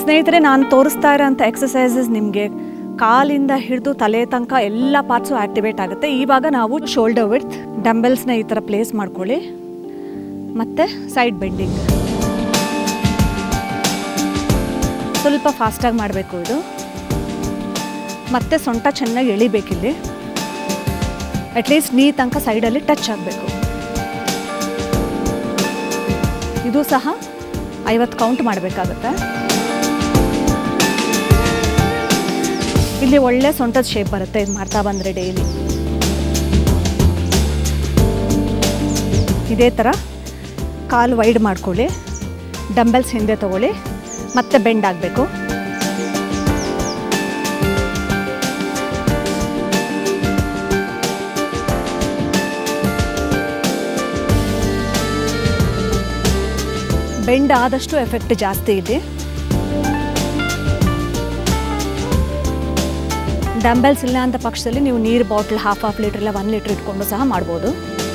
ಸ್ನೇಹಿತರೆ ನಾನು ತೋರಿಸ್ತಾ ಇರೋಂಥ ಎಕ್ಸಸೈಸಸ್ ನಿಮಗೆ ಕಾಲಿಂದ ಹಿಡಿದು ತಲೆ ತನಕ ಎಲ್ಲ ಪಾರ್ಟ್ಸು ಆ್ಯಕ್ಟಿವೇಟ್ ಆಗುತ್ತೆ ಇವಾಗ ನಾವು ಶೋಲ್ಡರ್ ವಿಡ್ತ್ ಡಂಬೆಲ್ಸ್ನ ಈ ಥರ ಪ್ಲೇಸ್ ಮಾಡ್ಕೊಳ್ಳಿ ಮತ್ತು ಸೈಡ್ ಬೆಂಡಿಂಗ್ ಸ್ವಲ್ಪ ಫಾಸ್ಟಾಗಿ ಮಾಡಬೇಕು ಇದು ಮತ್ತೆ ಸೊಂಟ ಚೆನ್ನಾಗಿ ಎಳಿಬೇಕಿಲ್ಲಿ ಅಟ್ಲೀಸ್ಟ್ ನೀ ತನಕ ಸೈಡಲ್ಲಿ ಟಚ್ ಆಗಬೇಕು ಇದು ಸಹ ಐವತ್ತು ಕೌಂಟ್ ಮಾಡಬೇಕಾಗತ್ತೆ ಇಲ್ಲಿ ಒಳ್ಳೆ ಸೊಂಟದ ಶೇಪ್ ಬರುತ್ತೆ ಇದು ಮಾಡ್ತಾ ಬಂದರೆ ಡೈಲಿ ಇದೇ ಥರ ಕಾಲು ವೈಡ್ ಮಾಡ್ಕೊಳ್ಳಿ ಡಂಬೆಲ್ಸ್ ಹಿಂದೆ ತಗೊಳ್ಳಿ ಮತ್ತೆ ಬೆಂಡ್ ಆಗಬೇಕು ಬೆಂಡ್ ಆದಷ್ಟು ಎಫೆಕ್ಟ್ ಜಾಸ್ತಿ ಇದೆ ಡಂಬೆಲ್ಸ್ ಇಲ್ಲ ಅಂತ ಪಕ್ಷದಲ್ಲಿ ನೀವು ನೀರು ಬಾಟ್ಲ್ ಹಾಫ್ ಹಾಫ್ ಲೀಟ್ರ್ ಇಲ್ಲ ಒನ್ ಲೀಟ್ರ್ ಇಟ್ಕೊಂಡು ಸಹ ಮಾಡ್ಬೋದು